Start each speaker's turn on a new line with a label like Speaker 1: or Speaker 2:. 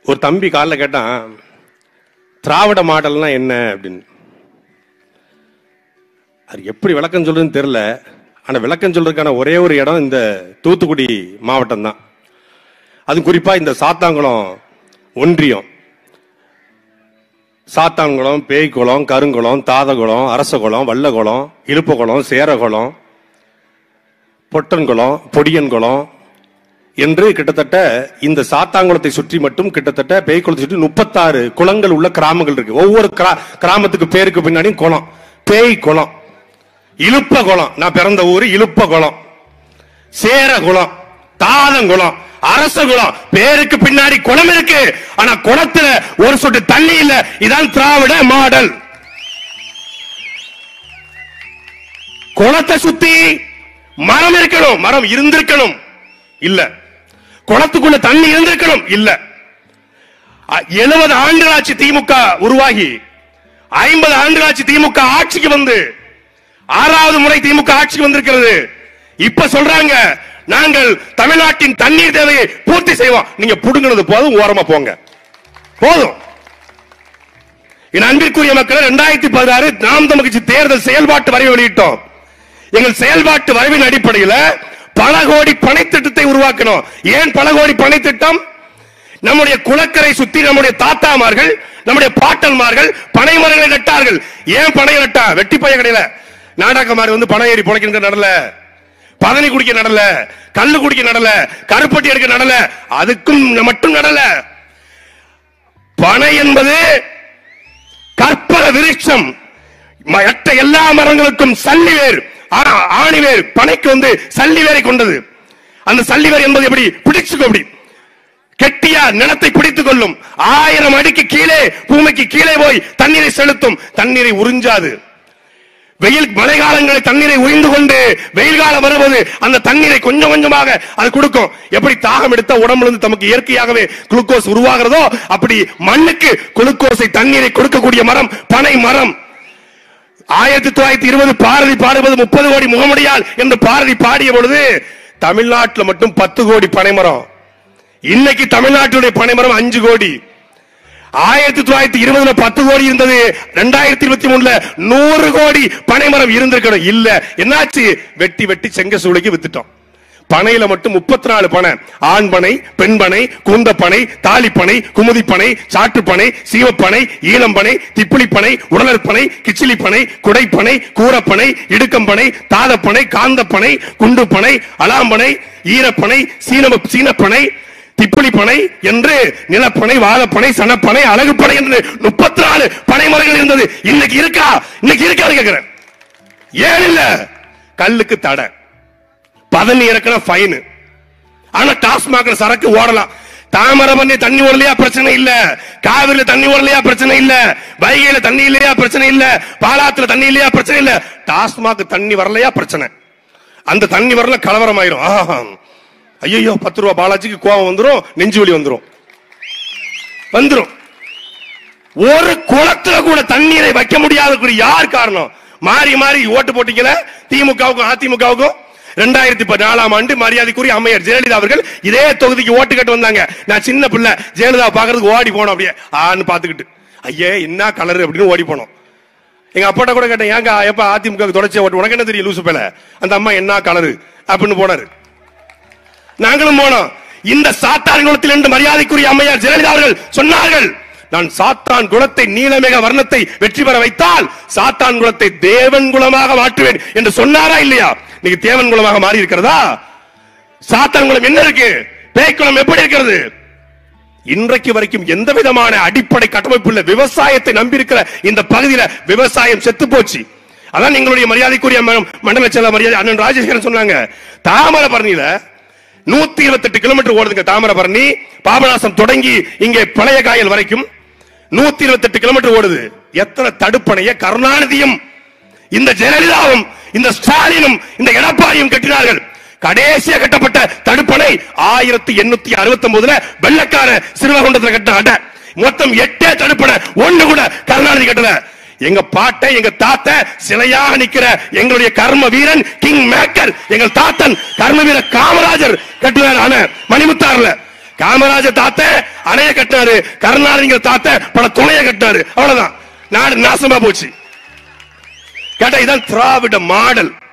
Speaker 1: ஒரு தம்பி காலைல கேட்டான் திராவிட மாடல்னா என்ன அப்படின்னு அது எப்படி விளக்கம் சொல்றதுன்னு தெரியல ஆனா விளக்கம் சொல்றதுக்கான ஒரே ஒரு இடம் இந்த தூத்துக்குடி மாவட்டம் தான் அது குறிப்பா இந்த சாத்தாங்குளம் ஒன்றியம் சாத்தான்குளம் பேய்க்குளம் கருங்குளம் தாதகுளம் அரசகுளம் வல்லகுளம் இழுப்பகுளம் சேரகுளம் பொட்டன்குளம் பொடியன்குளம் என்று கிட்டத்தட்ட இந்த சாத்தாங்குளத்தை சுற்றி மட்டும் கிட்டத்தட்ட பேய்க்குளத்தை சுற்றி முப்பத்தாறு குளங்கள் உள்ள கிராமங்கள் இருக்கு ஒவ்வொரு கிரா- கிராமத்துக்கு பேருக்கு பின்னாடியும் குளம் பேய் குளம் இழுப்ப குளம் நான் பிறந்த ஊரு இழுப்ப குளம் சேர குளம் தாதங்குளம் அரச குளம் பேருக்கு பின்னாடி குளம் இருக்கு ஆனா குளத்துல ஒரு சொட்டு தண்ணி இல்ல இதான் திராவிட மாடல் குளத்தை சுத்தி மரம் இருக்கணும் மரம் இருந்திருக்கணும் இல்ல குளத்துக்குள்ள தண்ணி இருந்திருக்கணும் இல்ல எழுபது ஆண்டுகளாச்சு திமுக உருவாகி ஐம்பது ஆண்டுகளாச்சு திமுக ஆட்சிக்கு வந்து ஆறாவது முறை திமுக ஆட்சிக்கு வந்திருக்கிறது இப்ப சொல்றாங்க நாங்கள் தமிழ்நாட்டின் தண்ணீர் தேவையை பூர்த்தி செய்வோம் நீங்க புடுங்கினது போதும் ஓரமா போங்க போதும் என் அன்பிற்குரிய மக்கள் இரண்டாயிரத்தி பதினாறு நாம் தமிழ்ச்சி தேர்தல் செயல்பாட்டு வரைவை வெளியிட்டோம் எங்கள் செயல்பாட்டு வரைவின் அடிப்படையில் பல கோடி பணை திட்டத்தை உருவாக்கணும் ஏன் பல கோடி பணை திட்டம் நம்முடைய குளக்கரை சுத்தி நம்முடைய தாத்தாமார்கள் நம்முடைய பாட்டன்மார்கள் பனை மரங்களை நட்டார்கள் ஏன் பனை நட்டா வெட்டி பைய கடையில நாடக மாதிரி வந்து பனை ஏறி புழைக்கிற நடல பதனி குடிக்க நடல கல்லு குடிக்க நடல கருப்பட்டி எடுக்க நடல அதுக்கும் மட்டும் நடல பனை என்பது கற்பக விருட்சம் மற்ற எல்லா மரங்களுக்கும் சல்லிவேர் ஆ- ஆணிவேர் பனைக்கு வந்து சல்லிவேரை கொண்டது அந்த சல்லிவேர் என்பது எப்படி பிடிச்சுக்கோ அப்படி கெட்டியா நிலத்தை பிடித்துக் கொள்ளும் ஆயிரம் அடிக்கு கீழே பூமிக்கு கீழே போய் தண்ணீரை செலுத்தும் தண்ணீரை உறிஞ்சாது வெயில் மழை காலங்களில் தண்ணீரை உறிந்து கொண்டு வெயில் காலம் வருவது அந்த தண்ணீரை கொஞ்சம் கொஞ்சமாக அது கொடுக்கும் எப்படி தாகம் எடுத்த உடம்புல இருந்து தமக்கு இயற்கையாகவே குளுக்கோஸ் உருவாகிறதோ அப்படி மண்ணுக்கு குளுக்கோஸை தண்ணீரை கொடுக்கக்கூடிய மரம் பனை மரம் ஆயிரத்தி தொள்ளாயிரத்தி இருபது பாரதி பாடுவது முப்பது கோடி முகமுடியால் என்று பாரதி பாடிய பொழுது தமிழ்நாட்டில் மட்டும் பத்து கோடி பனைமரம் இன்னைக்கு தமிழ்நாட்டுடைய பனைமரம் அஞ்சு கோடி ஆயிரத்தி தொள்ளாயிரத்தி இருபதுல பத்து கோடி இருந்தது ரெண்டாயிரத்தி இருபத்தி மூணுல நூறு கோடி பனைமரம் இருந்திருக்கணும் இல்ல என்னாச்சு வெட்டி வெட்டி செங்க சூளைக்கு வித்துட்டோம் பனையில மட்டும் முப்பத்தி நாலு பனை ஆண் பனை பெண் பனை கூந்த பனை தாலி பனை குமுதி பனை சாற்று பனை சீவப்பனை ஈழம் பனை திப்பிலி பனை உடலர் பனை கிச்சிலி பனை குடைப்பனை கூரப்பனை இடுக்கம்பனை தாதப்பனை காந்தப்பனை குண்டு பனை அலாம்பனை ஈரப்பனை சீன சீனப்பனை திப்பிலி பனை என்று நிலப்பனை வாழப்பனை சனப்பனை அழகுப்பனை என்று முப்பத்தி நாலு பனை மரங்கள் இருந்தது இன்னைக்கு இருக்கா இன்னைக்கு இருக்காது கேக்குறேன் ஏன் இல்ல கல்லுக்கு தடை பதனி இறக்கணும் ஃபைன் ஆனா டாஸ்மாக்ல சரக்கு ஓடலாம் தாமிரபரணி தண்ணி ஓடலையா பிரச்சனை இல்ல காவிரியில தண்ணி ஓடலையா பிரச்சனை இல்ல வைகையில தண்ணி இல்லையா பிரச்சனை இல்ல பாலாத்துல தண்ணி இல்லையா பிரச்சனை இல்ல டாஸ்மாக் தண்ணி வரலையா பிரச்சனை அந்த தண்ணி வரல கலவரம் ஆயிரும் ஆஹா ஐயோ பத்து ரூபா பாலாஜிக்கு கோவம் வந்துரும் நெஞ்சு வலி வந்துரும் வந்துரும் ஒரு குளத்துல கூட தண்ணீரை வைக்க முடியாத யார் காரணம் மாறி மாறி ஓட்டு போட்டீங்கல திமுகவுக்கும் அதிமுகவுக்கும் ரெண்டாயிரத்தி பதினாலாம் ஆண்டு மரியாதைக்குரிய அம்மையார் ஜெயலலிதா அவர்கள் இதே தொகுதிக்கு ஓட்டு கட்டு வந்தாங்க நான் சின்ன பிள்ளை ஜெயலலிதா பாக்குறதுக்கு ஓடி போனோம் அப்படியே ஆன்னு பாத்துக்கிட்டு ஐயே என்ன கலர் அப்படின்னு ஓடி போனோம் எங்க அப்பாட்ட கூட கேட்டேன் ஏங்க எப்ப அதிமுக தொடர்ச்சி ஓட்டு உனக்கு என்ன தெரியும் லூசு பேல அந்த அம்மா என்ன கலரு அப்படின்னு போனாரு நாங்களும் போனோம் இந்த சாத்தான் குலத்தில் என்று மரியாதைக்குரிய அம்மையார் ஜெயலலிதா அவர்கள் சொன்னார்கள் நான் சாத்தான் குலத்தை நீலமேக வர்ணத்தை வெற்றி பெற வைத்தால் சாத்தான் குலத்தை தேவன் குலமாக மாற்றுவேன் என்று சொன்னாரா இல்லையா இன்னைக்கு தேவன் குலமாக மாறி இருக்கிறதா சாத்தான் குலம் என்ன இருக்கு பேய்க்குளம் எப்படி இருக்கிறது இன்றைக்கு வரைக்கும் எந்த விதமான அடிப்படை கட்டமைப்பு இல்ல விவசாயத்தை நம்பியிருக்கிற இந்த பகுதியில விவசாயம் செத்து போச்சு அதான் எங்களுடைய மரியாதைக்குரிய ம- மண்டல செல்ல மரியாதை அண்ணன் ராஜேஸ்வரன் சொன்னாங்க தாமிரபரணியில நூத்தி இருபத்தெட்டு கிலோமீட்டர் ஓடுதுங்க தாமிரபரணி பாபநாசம் தொடங்கி இங்கே பழைய காயல் வரைக்கும் நூத்தி இருபத்தெட்டு கிலோமீட்டர் ஓடுது எத்தனை தடுப்பணைய கருணாநிதியும் இந்த ஜெயலலிதாவும் இந்த ஸ்டாலினும் இந்த எடப்பாடியும் கட்டினார்கள் கடைசியா கட்டப்பட்ட தடுப்பணை ஆயிரத்தி எண்ணூத்தி அறுபத்தி ஒன்பதுல வெள்ளக்கார சிறுவகுண்டத்துல கட்டின மொத்தம் எட்டே தடுப்பணை ஒண்ணு கூட கருணாநிதி கட்டல எங்க பாட்டை எங்க தாத்த சிலையாக நிக்கிற எங்களுடைய கர்ம வீரன் கிங் மேக்கர் எங்கள் தாத்தன் கர்ம வீரர் காமராஜர் கட்டுவார் ஆன மணிமுத்தாறுல காமராஜர் தாத்த அணைய கட்டினாரு கருணாநிதிங்கிற தாத்த பல துணைய கட்டினாரு அவ்வளவுதான் நாடு நாசமா போச்சு கேட்டா இதான் திராவிட மாடல்